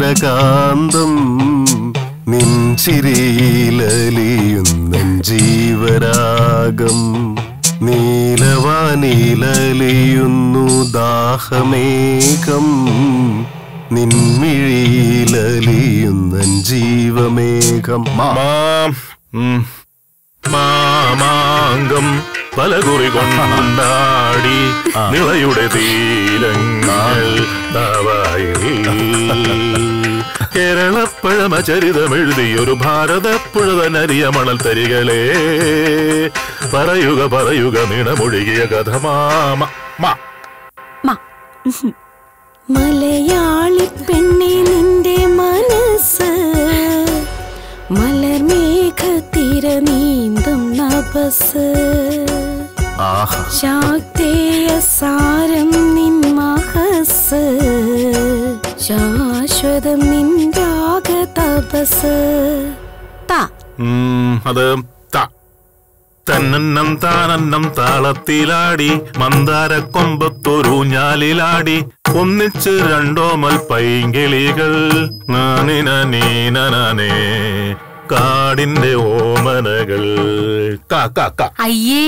നീലകാന്തം നിൻ ചിരിയിലലിയുന്ന ജീവരാഗം നീലവാനിലലിയുന്നു ദാഹമേഘം നിൻമിഴിയിലലിയുന്ന ജീവമേഘം മാ മാം ഉം. മാമാങ്കം പലകുറി കൊണ്ടാടി നിളയുടെ തീരങ്ങൾ കേരളപ്പഴമ ചരിതമെഴുതിയൊരു ഭാരതപ്പുഴതനരിയ മണൽ തരികളെ പറയുക പറയുക നിണമൊഴുകിയ കഥ മാമ മാ മലയാളി പെണ്ണെ നിന്റെ മനസ്സ് മലർമേഘ തിര നീന്തും നഭസ് ആഹാ ശാക്തേയ സാരം നിൻ മഹസ് ശാശ്വതം നിൻ രാഗ തപസ് താ ഉം, അത് ത തന്നന്നം താനന്നം താളത്തിലാടി മന്ദാര കൊമ്പത്തൊരൂഞ്ഞാലിലാടി ഒന്നിച്ച് രണ്ടോമൽ പൈങ്കിളികൾ നാനിന നീനനേ കാടിന്റെ ഓമനകൾ കാ കാ കാ അയ്യേ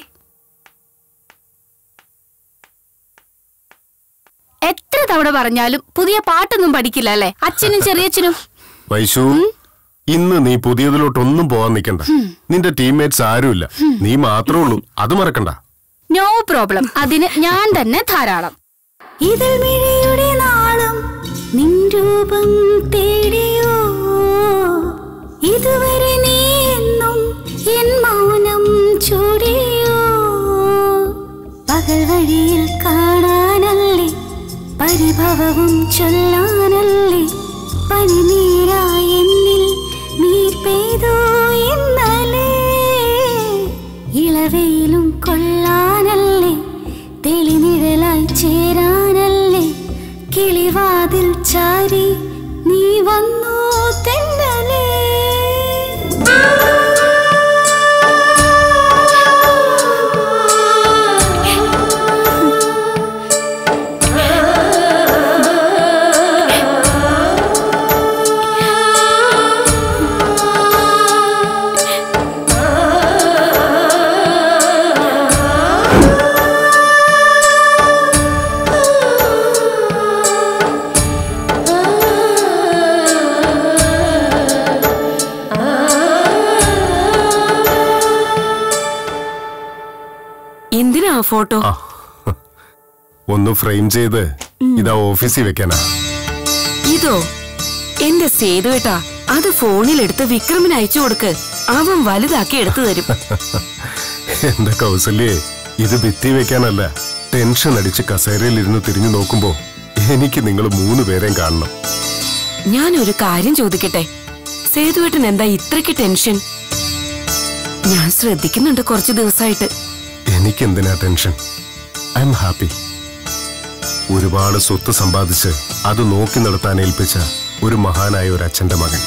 എത്ര തവണ പറഞ്ഞാലും പുതിയ പാട്ടൊന്നും പഠിക്കില്ല അല്ലേ അച്ഛനും ചെറിയച്ഛനും വൈശു ഇന്ന് നീ പുതിയതിലോട്ടൊന്നും പോവാൻ നിൽക്കണ്ട നിന്റെ ടീംമേറ്റ്സ് ആരുമില്ല നീ മാത്രമേ ഉള്ളൂ അത് മറക്കണ്ട നോ പ്രോബ്ലം അതിന് ഞാൻ തന്നെ ധാരാളം ഇതിൽ മിഴിയുടെ നാളം നിൻ രൂപം തേടിയോ ഇതുവരെ നീ എന്നും എൻ മൗനം ചൂടിയോ പകൽ വഴിയിൽ കാണാനല്ലേ പരിഭവവും ചൊല്ലാനല്ലേ പനിനീരായി എന്നിൽ നീ പെയ്തോ ഇന്നലെ ഇളവയിലും കൊള്ളാനല്ലേ തെളിനിഴലായി ചേരാനല്ലേ കിളിവാതിൽ ചാരി നീ വന്നു തെന്നലേ എന്തിനാ ആ ഫോട്ടോ ആ ഒന്ന് ഫ്രെയിം ചെയ്ത് ഇതാ ഓഫീസിൽ വെക്കാനാ ഇതോ എന്റെ സേതുവേട്ടാ അത് ഫോണിലെടുത്ത് വിക്രമിന് അയച്ചു കൊടുക്ക് അവൻ വലുതാക്കി എടുത്തു തരും എന്റെ കൗസല്യേ ഇത് ഭിത്തി വെക്കാനല്ല ടെൻഷൻ അടിച്ച് കസേരയിൽ ഇരുന്ന് തിരിഞ്ഞു നോക്കുമ്പോ എനിക്ക് നിങ്ങൾ മൂന്ന് പേരെയും കാണണം ഞാൻ ഒരു കാര്യം ചോദിക്കട്ടെ സേതുവേട്ടൻ എന്താ ഇത്രയ്ക്ക് ടെൻഷൻ ഞാൻ ശ്രദ്ധിക്കുന്നുണ്ട് കുറച്ചു ദിവസമായിട്ട് എനിക്കെന്തിനാ ടെൻഷൻ ഐ എം ഹാപ്പി ഒരുപാട് സ്വത്ത് സമ്പാദിച്ച് അത് നോക്കി നടത്താൻ ഏൽപ്പിച്ച ഒരു മഹാനായ ഒരു അച്ഛന്റെ മകൻ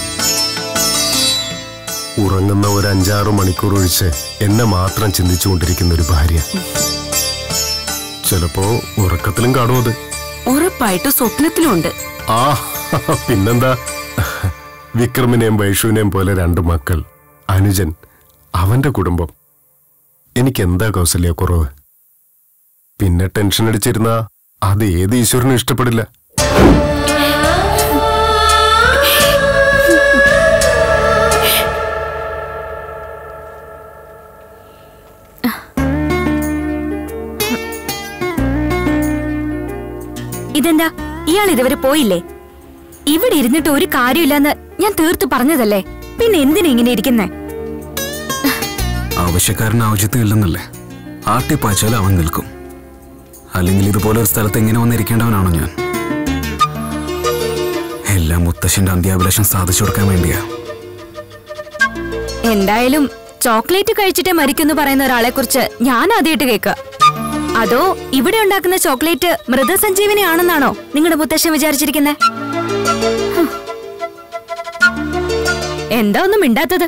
ഉറങ്ങുന്ന ഒരു അഞ്ചാറ് മണിക്കൂർ ഒഴിച്ച് എന്നെ മാത്രം ചിന്തിച്ചുകൊണ്ടിരിക്കുന്ന ഒരു ഭാര്യ ചിലപ്പോ ഉറക്കത്തിലും കാണും അത് ഉറപ്പായിട്ട് സ്വപ്നത്തിലുണ്ട് ആ പിന്നെന്താ വിക്രമിനെയും വൈഷുവിനെയും പോലെ രണ്ട് മക്കൾ അനുജൻ അവന്റെ കുടുംബം എനിക്ക് എന്താ കൗസല്യ കുറവ് പിന്നെ ടെൻഷൻ അടിച്ചിരുന്ന അത് ഏത് ഈശ്വരനും ഇഷ്ടപ്പെടില്ല ഇതെന്താ ഇയാൾ ഇതുവരെ പോയില്ലേ ഇവിടെ ഇരുന്നിട്ട് ഒരു കാര്യമില്ലെന്ന് ഞാൻ തീർത്തു പറഞ്ഞതല്ലേ പിന്നെ എന്തിനാ ഇങ്ങനെ ഇരിക്കുന്നേ ആവശ്യക്കാരന് ഔചിത്യം ഇല്ലെന്നല്ലേ ആട്ടിപ്പാച്ചാൽ അവൻ നിൽക്കും അല്ലെങ്കിൽ ഇതുപോലെ ഒരു സ്ഥലത്ത് എങ്ങനെ വന്നിരിക്കേണ്ടവനാണോ ഞാൻ എല്ലാം മുത്തശ്ശന്റെ അന്ത്യാഭിലാഷം സാധിച്ചു കൊടുക്കാൻ വേണ്ടിയാ എന്തായാലും ചോക്ലേറ്റ് കഴിച്ചിട്ടേ മരിക്കുന്നു പറയുന്ന ഒരാളെ കുറിച്ച് ഞാൻ ആദ്യമായിട്ട് കേൾക്കുക അതോ ഇവിടെ ഉണ്ടാക്കുന്ന ചോക്ലേറ്റ് മൃതസഞ്ജീവനി ആണെന്നാണോ നിങ്ങളുടെ മുത്തശ്ശൻ വിചാരിച്ചിരിക്കുന്നത് എന്താ ഒന്നും മിണ്ടാത്തത്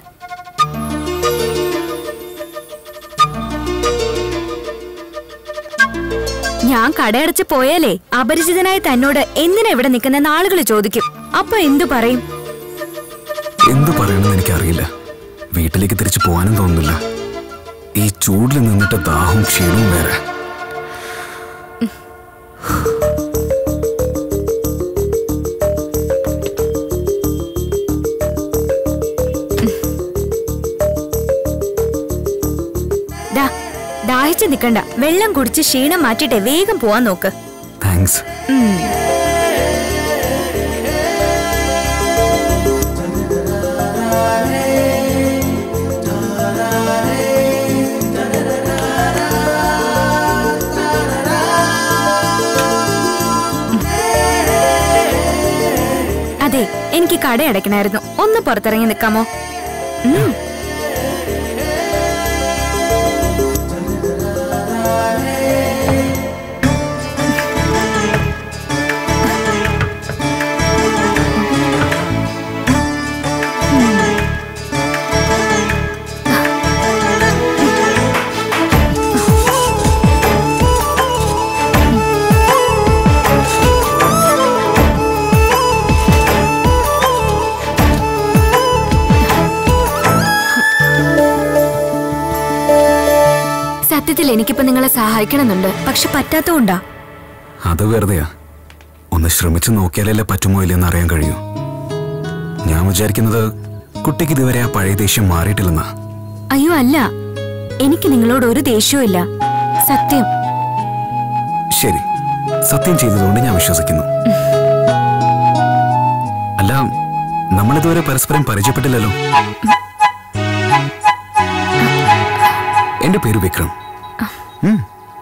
ഞാൻ കടയടച്ച് പോയാലേ അപരിചിതനായ തന്നോട് എന്തിനാ ഇവിടെ നിൽക്കുന്ന ആളുകൾ ചോദിക്കും അപ്പൊ എന്തു പറയും എന്തു പറയണമെന്ന് എനിക്കറിയില്ല വീട്ടിലേക്ക് തിരിച്ചു പോകാനും തോന്നുന്നില്ല ഈ ചൂടിൽ നിന്നിട്ട് ദാഹവും ക്ഷീണവും വേറെ ദാ ദാഹിച്ചു നിക്കണ്ട വെള്ളം കുടിച്ച് ക്ഷീണം മാറ്റിട്ടെ വേഗം പോവാൻ നോക്ക് താങ്ക്സ് അതെ എനിക്ക് കട അടയ്ക്കണായിരുന്നു ഒന്ന് പുറത്തിറങ്ങി നിൽക്കാമോ ഉം. സത്യത്തിൽ എനിക്കിപ്പോ നിങ്ങളെ സഹായിക്കണമെന്നുണ്ട് പക്ഷെ പറ്റാത്തോണ്ടാ അത് വെറുതെയാ ഒന്ന് ശ്രമിച്ചു നോക്കിയാലല്ലേ പറ്റുമോ ഇല്ലെന്ന് അറിയാൻ കഴിയൂ ഞാൻ വിചാരിക്കുന്നത് കുട്ടിക്ക് ഇതുവരെ ആ പഴയ ദേഷ്യം മാറിയിട്ടില്ലെന്നാ അയ്യോ അല്ല എനിക്ക് നിങ്ങളോട് ഒരു ദേഷ്യവും ഇല്ല സത്യം ശരി സത്യം ചെയ്തതുകൊണ്ട് ഞാൻ വിശ്വസിക്കുന്നു അല്ല നമ്മളിതുവരെ പരസ്പരം പരിചയപ്പെട്ടില്ലല്ലോ എന്റെ പേര് വിക്രം ഉം,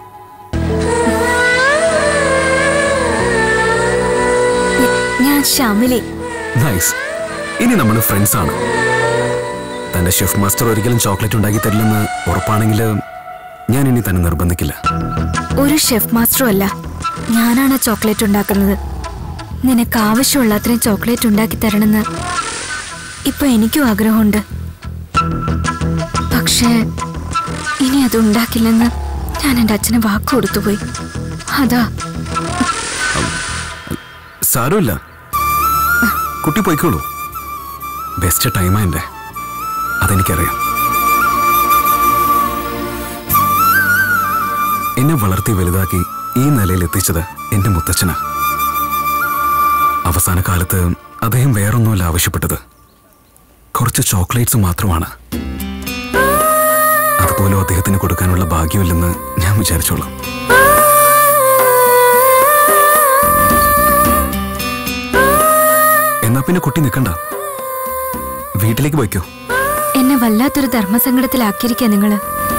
ഞാൻ ശ്യാമിലി നൈസ് ഇനി നമ്മൾ ഫ്രണ്ട്സ് ആണ് തന്റെ ഷെഫ് മാസ്റ്റർ ഒരിക്കലും ചോക്ലേറ്റ് ഉണ്ടാക്കി തരില്ലെന്ന് ഉറപ്പാണെങ്കിൽ ഞാൻ ഇനി തന്നെ നിർബന്ധിക്കില്ല ഒരു ഷെഫ് മാസ്റ്ററും അല്ല ഞാനാണ് ചോക്ലേറ്റ് ഉണ്ടാക്കുന്നത് നിനക്ക് ആവശ്യമുള്ള അത്രയും ചോക്ലേറ്റ് ഉണ്ടാക്കി തരണമെന്ന് ഇപ്പൊ എനിക്കും ആഗ്രഹമുണ്ട് പക്ഷേ ഇനി അത് ഉണ്ടാക്കില്ലെന്ന് ഞാൻ എൻ്റെ അച്ഛന് വാക്ക് കൊടുത്തുപോയി അതാ സാരമില്ല കുട്ടി പോയിക്കോളൂ ബെസ്റ്റ് ടൈമാ എൻ്റെ അതെനിക്കറിയാം എന്നെ വളർത്തി വലുതാക്കി ഈ നിലയിൽ എത്തിച്ചത് എന്റെ മുത്തച്ഛനാ അവസാന കാലത്ത് അദ്ദേഹം വേറൊന്നുമല്ല ആവശ്യപ്പെട്ടത് കുറച്ച് ചോക്ലേറ്റ്സ് മാത്രമാണ് അതുപോലും അദ്ദേഹത്തിന് കൊടുക്കാനുള്ള ഭാഗ്യമില്ലെന്ന് ഞാൻ വിചാരിച്ചോളാം എന്നാ പിന്നെ കുട്ടി നിൽക്കണ്ട വീട്ടിലേക്ക് പോയിക്കോ എന്നെ വല്ലാത്തൊരു ധർമ്മസങ്കടത്തിലാക്കിയിരിക്കുക നിങ്ങള്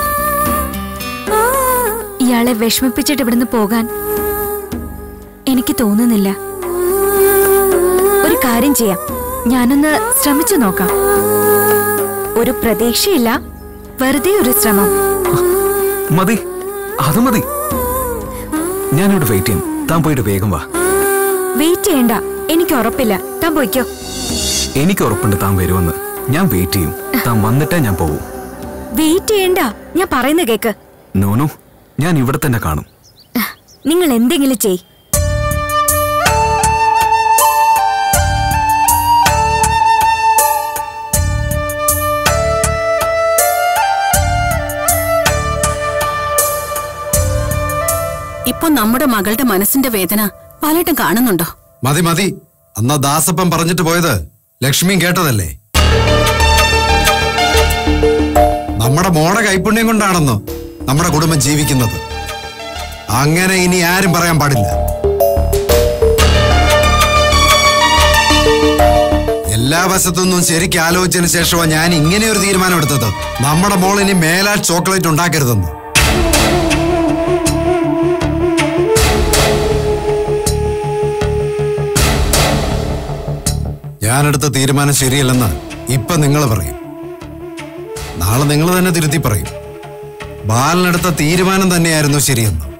ഇയാളെ വിഷമിപ്പിച്ചിട്ട് ഇവിടുന്ന് പോകാൻ എനിക്ക് തോന്നുന്നില്ല ഒരു കാര്യം ചെയ്യാം ഞാനൊന്ന് ശ്രമിച്ചു നോക്കാം ഒരു പ്രതീക്ഷയില്ല വെറുതെ ഒരു ശ്രമം മതി അത് മതി ഞാനിവിടെ വെയിറ്റ് ചെയ്യും താൻ പോയിട്ട് വേഗം വാ വെയിറ്റ് ചെയ്യണ്ട എനിക്ക് ഉറപ്പില്ല താൻ പോയിക്കോ എനിക്ക് ഉറപ്പുണ്ട് താൻ വരുമെന്ന് ഞാൻ വെയിറ്റ് ചെയ്യും താൻ വന്നിട്ടേ ഞാൻ പോകൂ വെയിറ്റ് ചെയ്യണ്ട ഞാൻ പറയുന്ന കേക്ക് നോനു ഞാൻ ഇവിടെ തന്നെ കാണും നിങ്ങൾ എന്തെങ്കിലും ചെയ് ഇപ്പൊ നമ്മുടെ മകളുടെ മനസ്സിന്റെ വേദന പലയിട്ടും കാണുന്നുണ്ടോ മതി മതി അന്നാ ദാസപ്പൻ പറഞ്ഞിട്ട് പോയത് ലക്ഷ്മിയും കേട്ടതല്ലേ നമ്മുടെ മോടെ കൈപുണ്യം കൊണ്ടാണെന്നോ നമ്മുടെ കുടുംബം ജീവിക്കുന്നത് അങ്ങനെ ഇനി ആരും പറയാൻ പാടില്ല എല്ലാ വശത്തുനിന്നും ശരിക്കും ആലോചിച്ചതിന് ശേഷമാണ് ഞാൻ ഇങ്ങനെ ഒരു തീരുമാനം എടുത്തത് നമ്മുടെ മോൾ ഇനി മേലാൽ ചോക്ലേറ്റ് ഉണ്ടാക്കരുതെന്ന് ഞാനെടുത്ത തീരുമാനം ശരിയല്ലെന്ന് ഇപ്പൊ നിങ്ങൾ പറയും നാളെ നിങ്ങൾ തന്നെ തിരുത്തി പറയും ബാലനെടുത്ത തീരുമാനം തന്നെയായിരുന്നു ശരിയെന്ന്